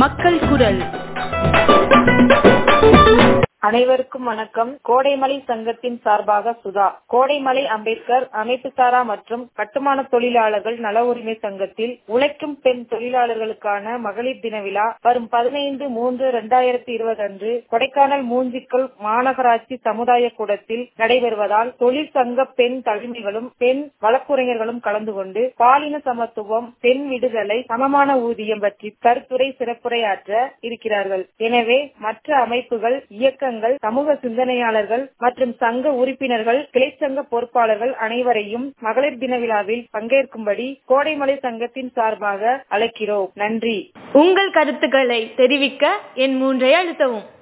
மக்கள் குரல் அனைவருக்கும் வணக்கம் கோடைமலை சங்கத்தின் சார்பாக சுதா கோடைமலை அம்பேத்கர் அமைப்பு சாரா மற்றும் கட்டுமான தொழிலாளர்கள் நல உரிமை சங்கத்தில் உழைக்கும் பெண் தொழிலாளர்களுக்கான மகளிர் தின விழா வரும் பதினைந்து மூன்று இரண்டாயிரத்தி இருபது அன்று கொடைக்கானல் மூஞ்சிக்கல் மாநகராட்சி சமுதாய கூடத்தில் நடைபெறுவதால் தொழிற்சங்க பெண் தலைமைகளும் பெண் வழக்குரைஞர்களும் கலந்து கொண்டு பாலின சமத்துவம் பெண் விடுதலை சமமான ஊதியம் பற்றி கருத்துரை சிறப்புரையாற்ற இருக்கிறார்கள் எனவே மற்ற அமைப்புகள் இயக்கங்கள் சமூக சிந்தனையாளர்கள் மற்றும் சங்க உறுப்பினர்கள் கிளைச்சங்க பொறுப்பாளர்கள் அனைவரையும் மகளிர் தின விழாவில் பங்கேற்கும்படி கோடைமலை சங்கத்தின் சார்பாக அழைக்கிறோம் நன்றி உங்கள் கருத்துக்களை தெரிவிக்க என் மூன்றை அழுத்தவும்